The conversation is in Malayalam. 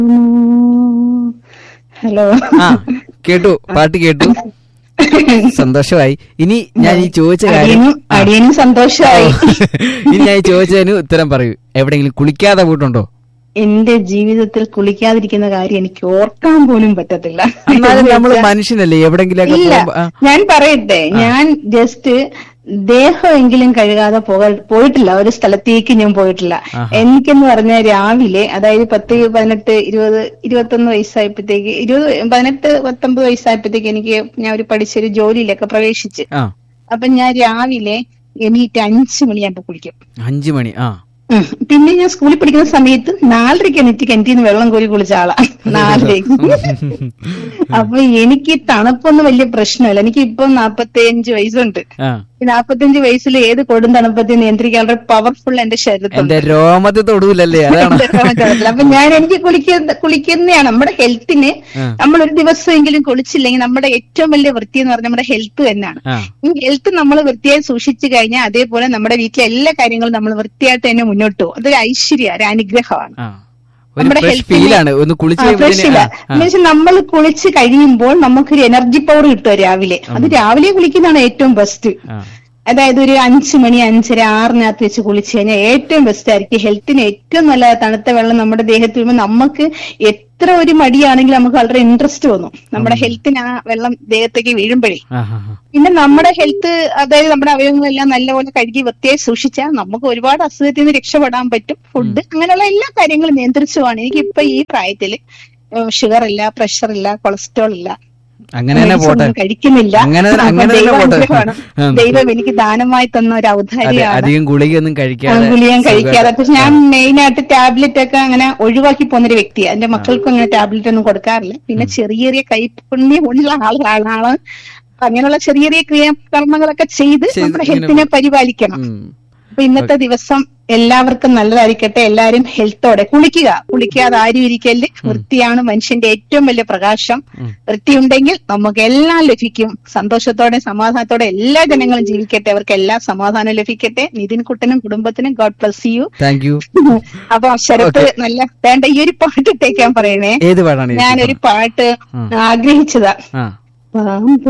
ഹലോ ആ കേട്ടു പാട്ട് കേട്ടു സന്തോഷമായി ഇനി ഞാൻ ഈ ചോദിച്ച കാര്യം അടിയനും ആ. അടിയനും സന്തോഷമായി ഇനി ഞാൻ ഈ ചോദിച്ചതിന് ഉത്തരം പറയൂ എവിടെയെങ്കിലും കുളിക്കാതെ പോയിട്ടുണ്ടോ എന്റെ ജീവിതത്തിൽ കുളിക്കാതിരിക്കുന്ന കാര്യം എനിക്ക് ഓർക്കാൻ പോലും പറ്റത്തില്ല എന്നാലും നമ്മൾ മനുഷ്യനല്ലേ എവിടെങ്കിലൊക്കെ ഇല്ല പോകുമ്പോ ആ, ഞാൻ പറയട്ടെ ഞാൻ ജസ്റ്റ് ദേഹമെങ്കിലും കഴുകാതെ പോക പോയിട്ടില്ല ഒരു സ്ഥലത്തേക്ക് ഞാൻ പോയിട്ടില്ല ആഹാ. എനിക്കെന്ന് പറഞ്ഞാൽ രാവിലെ അതായത് പത്ത് പതിനെട്ട് ഇരുപത് ഇരുപത്തൊന്ന് വയസ്സായപ്പോഴത്തേക്ക് ഇരുപത് പതിനെട്ട് പത്തൊമ്പത് വയസ്സായപ്പോഴത്തേക്ക് എനിക്ക് ഞാൻ ഒരു പഠിച്ചൊരു ജോലിയിലൊക്കെ പ്രവേശിച്ച് ആ അപ്പൊ ഞാൻ രാവിലെ എണീറ്റ് അഞ്ചു മണിയാകുമ്പോ കുളിക്കും അഞ്ചു മണി ആ ഉം. പിന്നെ ഞാൻ സ്കൂളിൽ പഠിക്കുന്ന സമയത്ത് നാലരയ്ക്ക് എണീറ്റ് കിണറ്റിന്ന് വെള്ളം കോരി കുളിച്ച ആളാ നാലരയ്ക്ക് അപ്പൊ എനിക്ക് തണുപ്പൊന്നും വലിയ പ്രശ്നമല്ല എനിക്ക് ഇപ്പൊ നാപ്പത്തി അഞ്ച് വയസ്സുണ്ട് ആ ഈ നാപ്പത്തിയഞ്ച് വയസ്സിൽ ഏത് കൊടും തണുപ്പത്തെ നിയന്ത്രിക്കാനുള്ള പവർഫുൾ എന്റെ ശരീരത്തുണ്ട് എന്റെ രോമത്തിൽ തൊടൂലല്ലേ അതാണ് അപ്പൊ ഞാൻ എനിക്ക് കുളിക്കുന്ന കുളിക്കുന്നതാണ് നമ്മുടെ ഹെൽത്തിന് ആ. നമ്മൾ ഒരു ദിവസമെങ്കിലും കുളിച്ചില്ലെങ്കിൽ നമ്മുടെ ഏറ്റവും വലിയ വൃത്തി എന്ന് പറഞ്ഞാൽ നമ്മുടെ ഹെൽത്ത് തന്നെയാണ് ആ ഈ ഹെൽത്ത് നമ്മൾ വൃത്തിയായി സൂക്ഷിച്ചു കഴിഞ്ഞാൽ അതേപോലെ നമ്മുടെ വീട്ടിലെ എല്ലാ കാര്യങ്ങളും നമ്മൾ വൃത്തിയായിട്ട് തന്നെ മുന്നോട്ട് പോകും അതൊരു ഐശ്വര്യ ഒരു അനുഗ്രഹമാണ് ആ ഒരു നമ്മുടെ ഫ്രഷ് health ന് ഫീലാണ് ഒന്ന് കുളിച്ച് ആ, fresh ഇല്ല. കഴിയുമ്പത്തേന് ആ, ആ. എന്നുവെച്ചാൽ നമ്മൾ കുളിച്ച് കഴിയുമ്പോൾ നമുക്കൊരു എനർജി പവർ കിട്ടും രാവിലെ അത് രാവിലെ കുളിക്കുന്നതാണ് ഏറ്റവും ബെസ്റ്റ് ആ. അതായത് ഒരു അഞ്ചു മണി അഞ്ചര ആറിനകത്ത് വെച്ച് കുളിച്ചു കഴിഞ്ഞാൽ ഏറ്റവും ബെസ്റ്റ് ആയിരിക്കും ഹെൽത്തിന് ഏറ്റവും നല്ല തണുത്ത വെള്ളം നമ്മുടെ ദേഹത്ത് വീഴുമ്പോൾ നമുക്ക് എത്ര ഒരു മടിയാണെങ്കിലും നമുക്ക് വളരെ ഇൻട്രസ്റ്റ് തോന്നും നമ്മുടെ ഹെൽത്തിന് ആ വെള്ളം ദേഹത്തേക്ക് വീഴുമ്പോഴേ ആ, ആ, ആ. പിന്നെ നമ്മുടെ ഹെൽത്ത് അതായത് നമ്മുടെ അവയവങ്ങളെല്ലാം നല്ലപോലെ കഴുകി വൃത്തിയായി സൂക്ഷിച്ചാൽ നമുക്ക് ഒരുപാട് അസുഖത്തിൽ നിന്ന് രക്ഷപ്പെടാൻ പറ്റും ഫുഡ് അങ്ങനെയുള്ള എല്ലാ കാര്യങ്ങളും നിയന്ത്രിച്ചുമാണ് എനിക്ക് ഇപ്പൊ ഈ പ്രായത്തില് ഷുഗർ ഇല്ല പ്രഷർ ഇല്ല കൊളസ്ട്രോൾ ഇല്ല അങ്ങനെ തന്നെ medicine പോട്ടെ ഒന്നും കഴിക്കുന്നില്ല അങ്ങനെ അപ്പൊ അങ്ങനെ തന്നെ പോട്ടെ ദൈവാനുഗ്രഹമാണ്. ആ. ദൈവം എനിക്ക് ദാനമായി തന്ന ഒരു അതെ ഔദാര്യാണ് അധികം ഗുളികയൊന്നും കഴിക്കാതെ ഗുളിയും കഴിക്കാതെ സുഖമായിട്ട്. പക്ഷെ ഞാൻ മെയിൻ ആയിട്ട് ടാബ്ലറ്റ് ഒക്കെ അങ്ങനെ ഒഴിവാക്കി പോകുന്നൊരു വ്യക്തിയാണ് എന്റെ മക്കൾക്കും അങ്ങനെ ടാബ്ലറ്റ് ഒന്നും കൊടുക്കാറില്ല പിന്നെ ചെറിയ ചെറിയ കൈപ്പുണ്യമുള്ള ആളാണ് അപ്പൊ അങ്ങനെയുള്ള ചെറിയ ചെറിയ ക്രിയാകർമ്മങ്ങളൊക്കെ ചെയ്ത് ചെയ്ത് നമ്മുടെ ഇങ്ങനെ ഹെൽത്തിനെ പരിപാലിക്കണം ഉം. അപ്പൊ ഇന്നത്തെ ദിവസം എല്ലാവർക്കും നല്ലതായിരിക്കട്ടെ എല്ലാവരും ഹെൽത്തോടെ കുളിക്കുക കുളിക്കാതെ ആരും ഇരിക്കല് വൃത്തിയാണ് മനുഷ്യന്റെ ഏറ്റവും വലിയ പ്രകാശം വൃത്തിയുണ്ടെങ്കിൽ നമുക്ക് എല്ലാം ലഭിക്കും സന്തോഷത്തോടെ സമാധാനത്തോടെ എല്ലാ ജനങ്ങളും ജീവിക്കട്ടെ അവർക്ക് എല്ലാ സമാധാനം ലഭിക്കട്ടെ നിതിൻ കുട്ടനും കുടുംബത്തിനും god bless you thank you അപ്പൊ ശരത്ത് നല്ല വേണ്ട ഈ ഒരു പാട്ട് ഇട്ടേക്കാൻ പറയണേ ഏത് പാടാണ് ഞാനൊരു പാട്ട് ആഗ്രഹിച്ചതാ ആ പാമ്പ്